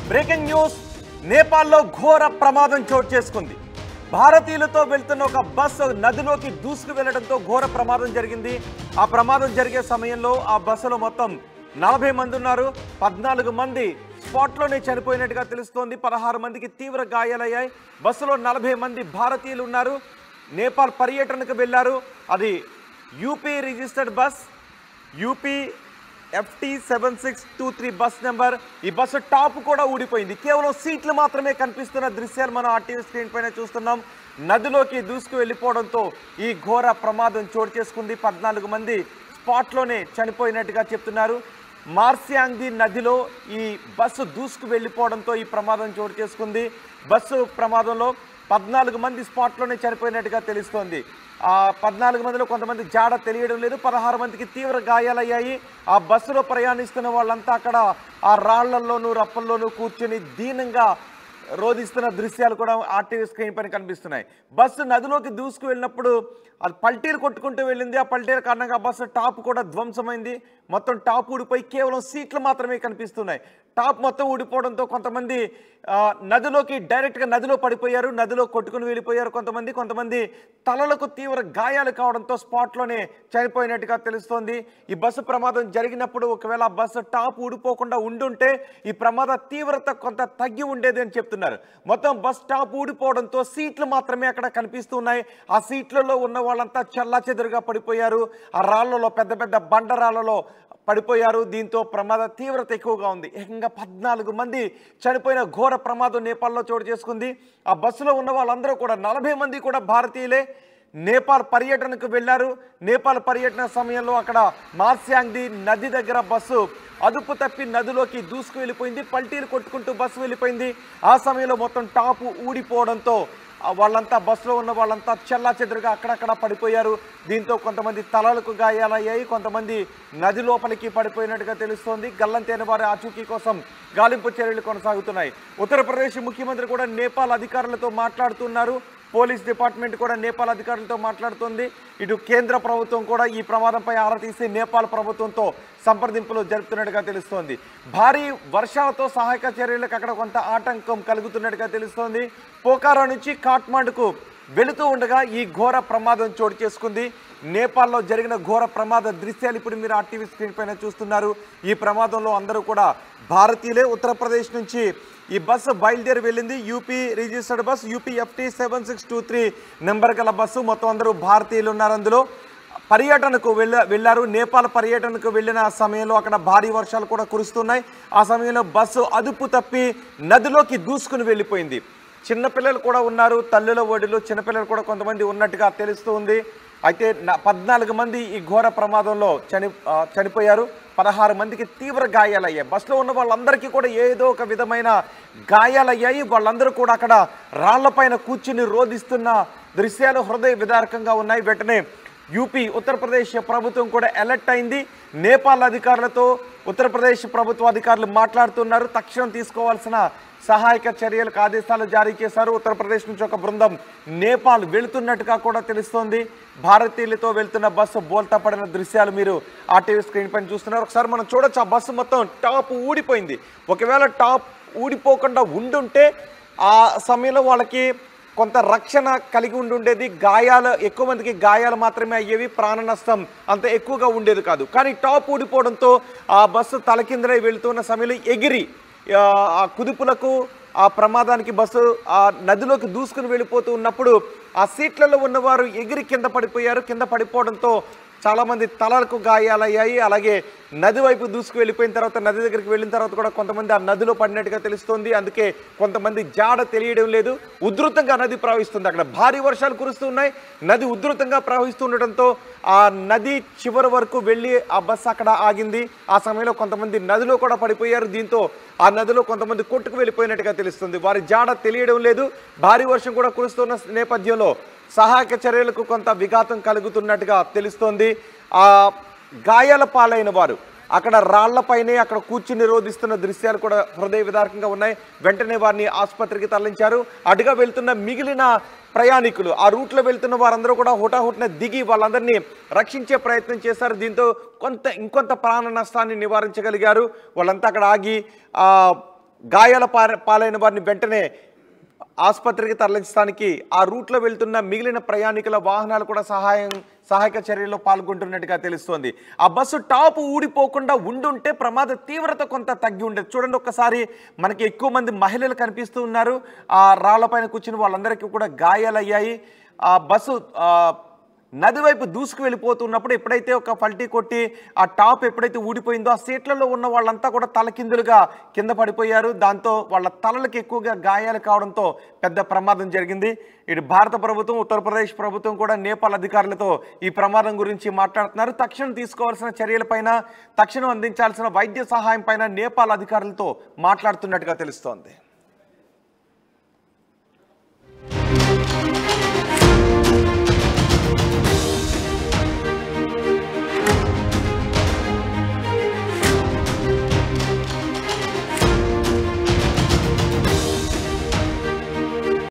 breaking news నేపాల్లో ఘోర ప్రమాదం చోటు చేసుకుంది భారతీయులతో వెళ్తున్న ఒక బస్సు నదిలోకి దూసుకు వెళ్లడంతో ఘోర ప్రమాదం జరిగింది ఆ ప్రమాదం జరిగే సమయంలో ఆ బస్సులో మొత్తం నలభై మంది ఉన్నారు పద్నాలుగు మంది స్పాట్లోనే చనిపోయినట్టుగా తెలుస్తోంది పదహారు మందికి తీవ్ర గాయాలయ్యాయి బస్సులో నలభై మంది భారతీయులు ఉన్నారు నేపాల్ పర్యటనకు వెళ్లారు అది UP registered bus UP FT seven six two three bus number ఈ బస్సు టాప్ కూడా ఊడిపోయింది కేవలం సీట్లు మాత్రమే కనిపిస్తున్న దృశ్యాలు మనం ఆర్టీవీ స్క్రీన్ పైన చూస్తున్నాం నదిలోకి దూసుకు వెళ్ళిపోవడంతో ఈ ఘోర ప్రమాదం చోటు చేసుకుంది పద్నాలుగు మంది స్పాట్లోనే చనిపోయినట్టుగా చెప్తున్నారు మార్సియాంగి నదిలో ఈ బస్సు దూసుకు వెళ్ళిపోవడంతో ఈ ప్రమాదం చోటు చేసుకుంది బస్సు ప్రమాదంలో పద్నాలుగు మంది స్పాట్లోనే చనిపోయినట్టుగా తెలుస్తోంది ఆ పద్నాలుగు మందిలో కొంతమంది జాడ తెలియడం లేదు పదహారు మందికి తీవ్ర గాయాలయ్యాయి ఆ బస్సులో ప్రయాణిస్తున్న వాళ్ళంతా అక్కడ ఆ రాళ్లల్లోనూ రప్పల్లోనూ కూర్చొని దీనంగా రోధిస్తున్న దృశ్యాలు కూడా ఆర్టీవీ స్క్రీన్ పైన కనిపిస్తున్నాయి బస్సు నదిలోకి దూసుకు వెళ్ళినప్పుడు అది పల్టీలు కొట్టుకుంటూ వెళ్ళింది ఆ పల్టీల కారణంగా ఆ బస్సు టాప్ కూడా ధ్వంసమైంది మొత్తం టాప్ ఊడిపోయి కేవలం సీట్లు మాత్రమే కనిపిస్తున్నాయి టాప్ మొత్తం ఊడిపోవడంతో కొంతమంది ఆ, నదిలోకి డైరెక్ట్గా నదిలో పడిపోయారు నదిలో కొట్టుకుని వెళ్ళిపోయారు కొంతమంది కొంతమంది తలలకు తీవ్ర గాయాలు కావడంతో స్పాట్లోనే చనిపోయినట్టుగా తెలుస్తోంది ఈ బస్సు ప్రమాదం జరిగినప్పుడు ఒకవేళ ఆ బస్సు టాప్ ఊడిపోకుండా ఉండుంటే ఈ ప్రమాద తీవ్రత కొంత తగ్గి ఉండేది అని చెప్తున్నారు మొత్తం బస్ టాప్ ఊడిపోవడంతో సీట్లు మాత్రమే అక్కడ కనిపిస్తున్నాయి ఆ సీట్లలో ఉన్న వాళ్ళంతా చల్లా పడిపోయారు ఆ రాళ్లలో పెద్ద పెద్ద బండరాళ్లలో పడిపోయారు దీంతో ప్రమాద తీవ్రత ఎక్కువగా ఉంది ఏకంగా పద్నాలుగు మంది చనిపోయిన ఘోర ప్రమాదం నేపాల్లో చోటు చేసుకుంది ఆ బస్సులో ఉన్న వాళ్ళందరూ కూడా నలభై మంది కూడా భారతీయులే నేపాల్ పర్యటనకు వెళ్ళారు నేపాల్ పర్యటన సమయంలో అక్కడ మార్స్యాంగ్ది నది దగ్గర బస్సు అదుపు తప్పి నదిలోకి దూసుకు వెళ్ళిపోయింది పల్టీలు కొట్టుకుంటూ బస్సు వెళ్ళిపోయింది ఆ సమయంలో మొత్తం టాపు ఊడిపోవడంతో ఆ వాళ్ళంతా బస్సులో ఉన్న వాళ్ళంతా చెల్లా చెదురుగా అక్కడక్కడ పడిపోయారు దీంతో కొంతమంది తలలకు గాయాలయ్యాయి కొంతమంది నది లోపలికి పడిపోయినట్టుగా తెలుస్తోంది గల్లంతైన వారి ఆచూకీ కోసం గాలింపు చర్యలు కొనసాగుతున్నాయి ఉత్తరప్రదేశ్ ముఖ్యమంత్రి కూడా నేపాల్ అధికారులతో మాట్లాడుతున్నారు పోలీస్ డిపార్ట్మెంట్ కూడా నేపాల్ అధికారులతో మాట్లాడుతోంది ఇటు కేంద్ర ప్రభుత్వం కూడా ఈ ప్రమాదంపై ఆరా తీసి నేపాల్ ప్రభుత్వంతో సంప్రదింపులు జరుపుతున్నట్టుగా తెలుస్తోంది భారీ వర్షాలతో సహాయక చర్యలకు అక్కడ కొంత ఆటంకం కలుగుతున్నట్టుగా తెలుస్తోంది పోకారా నుంచి కాట్మాండుకు వెళుతూ ఉండగా ఈ ఘోర ప్రమాదం చోటు చేసుకుంది నేపాల్లో జరిగిన ఘోర ప్రమాద దృశ్యాలు ఇప్పుడు మీరు ఆ టీవీ స్క్రీన్ పైన చూస్తున్నారు ఈ ప్రమాదంలో అందరూ కూడా భారతీయులే ఉత్తరప్రదేశ్ నుంచి ఈ బస్సు బయలుదేరి వెళ్ళింది UP registered bus UP FT seven six two three number గల బస్సు మొత్తం అందరూ భారతీయులు ఉన్నారు అందులో పర్యటనకు వెళ్ళ వెళ్ళారు నేపాల్ పర్యటనకు వెళ్ళిన సమయంలో అక్కడ భారీ వర్షాలు కూడా కురుస్తున్నాయి ఆ సమయంలో బస్సు అదుపు తప్పి నదిలోకి దూసుకుని వెళ్ళిపోయింది చిన్నపిల్లలు కూడా ఉన్నారు తల్లుల ఒడిలో చిన్నపిల్లలు కూడా కొంతమంది ఉన్నట్టుగా తెలుస్తూ ఉంది అయితే నా- పద్నాలుగు మంది ఈ ఘోర ప్రమాదంలో చని ఆ, చనిపోయారు పదహారు మందికి తీవ్ర గాయాలయ్యాయి బస్సులో ఉన్న వాళ్ళందరికీ కూడా ఏదో ఒక విధమైన గాయాలయ్యాయి వాళ్ళందరూ కూడా అక్కడ రాళ్లపైన కూర్చుని రోధిస్తున్న దృశ్యాలు హృదయ విదారకంగా ఉన్నాయి వెంటనే యూపీ ఉత్తరప్రదేశ్ ప్రభుత్వం కూడా అలర్ట్ అయింది నేపాల్ అధికారులతో ఉత్తరప్రదేశ్ ప్రభుత్వ అధికారులు మాట్లాడుతున్నారు తక్షణం తీసుకోవాల్సిన సహాయక చర్యలకు ఆదేశాలు జారీ చేశారు ఉత్తరప్రదేశ్ నుంచి ఒక బృందం నేపాల్ వెళుతున్నట్టుగా కూడా తెలుస్తోంది భారతీయులతో వెళ్తున్న బస్సు బోల్తా పడిన దృశ్యాలు మీరు ఆ టీవీ స్క్రీన్ పైన చూస్తున్నారు ఒకసారి మనం చూడొచ్చు ఆ బస్సు మొత్తం టాప్ ఊడిపోయింది ఒకవేళ టాప్ ఊడిపోకుండా ఉండుంటే ఆ సమయంలో వాళ్ళకి కొంత రక్షణ కలిగి ఉండుండేది గాయాలు ఎక్కువ మందికి గాయాలు మాత్రమే అయ్యేవి ప్రాణ నష్టం అంత ఎక్కువగా ఉండేది కాదు కానీ టాప్ ఊడిపోవడంతో ఆ బస్సు తలకిందలై వెళ్తున్న సమయంలో ఎగిరి ఆ, ఆ కుదుపులకు ఆ ప్రమాదానికి బస్సు ఆ నదిలోకి దూసుకుని వెళ్ళిపోతూ ఉన్నప్పుడు ఆ సీట్లలో ఉన్నవారు ఎగిరి కింద పడిపోయారు కింద పడిపోవడంతో చాలామంది తలలకు గాయాలయ్యాయి అలాగే నది వైపు దూసుకు వెళ్ళిపోయిన తర్వాత నది దగ్గరికి వెళ్ళిన తర్వాత కూడా కొంతమంది ఆ నదిలో పడినట్టుగా తెలుస్తోంది అందుకే కొంతమంది జాడ తెలియడం లేదు ఉధృతంగా నది ప్రవహిస్తుంది అక్కడ భారీ వర్షాలు కురుస్తున్నాయి నది ఉధృతంగా ప్రవహిస్తుండటంతో ఆ నది చివరి వరకు వెళ్ళి ఆ బస్సు అక్కడ ఆగింది ఆ సమయంలో కొంతమంది నదిలో కూడా పడిపోయారు దీంతో ఆ నదిలో కొంతమంది కొట్టుకు వెళ్ళిపోయినట్టుగా తెలుస్తుంది వారి జాడ తెలియడం లేదు భారీ వర్షం కూడా కురుస్తున్న నేపథ్యంలో సహాయక చర్యలకు కొంత విఘాతం కలుగుతున్నట్టుగా తెలుస్తోంది ఆ గాయాల పాలైన వారు అక్కడ రాళ్లపైనే అక్కడ కూర్చుని రోధిస్తున్న దృశ్యాలు కూడా హృదయ విదారకంగా ఉన్నాయి వెంటనే వారిని ఆసుపత్రికి తరలించారు అటుగా వెళ్తున్న మిగిలిన ప్రయాణికులు ఆ రూట్లో వెళ్తున్న వారందరూ కూడా హుటాహుటిన దిగి వాళ్ళందరినీ రక్షించే ప్రయత్నం చేశారు దీంతో కొంత ఇంకొంత ప్రాణ నష్టాన్ని నివారించగలిగారు వాళ్ళంతా అక్కడ ఆగి ఆ గాయాల పార- పాలైన వారిని వెంటనే ఆసుపత్రికి తరలించడానికి ఆ రూట్లో వెళ్తున్న మిగిలిన ప్రయాణికుల వాహనాలు కూడా సహాయం సహాయక చర్యల్లో పాల్గొంటున్నట్టుగా తెలుస్తోంది ఆ బస్సు టాప్ ఊడిపోకుండా ఉండుంటే ప్రమాద తీవ్రత కొంత తగ్గి ఉండేది చూడండి ఒక్కసారి మనకి ఎక్కువ మంది మహిళలు కనిపిస్తూ ఉన్నారు ఆ రాళ్లపైన కూర్చుని వాళ్ళందరికీ కూడా గాయాలయ్యాయి ఆ బస్సు ఆ, నది వైపు దూసుకు వెళ్ళిపోతున్నప్పుడు ఎప్పుడైతే ఒక పల్టీ కొట్టి ఆ టాప్ ఎప్పుడైతే ఊడిపోయిందో ఆ సీట్లలో ఉన్న వాళ్ళంతా కూడా తలకిందులుగా కింద పడిపోయారు దాంతో వాళ్ళ తలలకు ఎక్కువగా గాయాలు కావడంతో పెద్ద ప్రమాదం జరిగింది ఇటు భారత ప్రభుత్వం ఉత్తరప్రదేశ్ ప్రభుత్వం కూడా నేపాల్ అధికారులతో ఈ ప్రమాదం గురించి మాట్లాడుతున్నారు తక్షణం తీసుకోవాల్సిన చర్యలపైన తక్షణం అందించాల్సిన వైద్య సహాయం పైన నేపాల్ అధికారులతో మాట్లాడుతున్నట్టుగా తెలుస్తోంది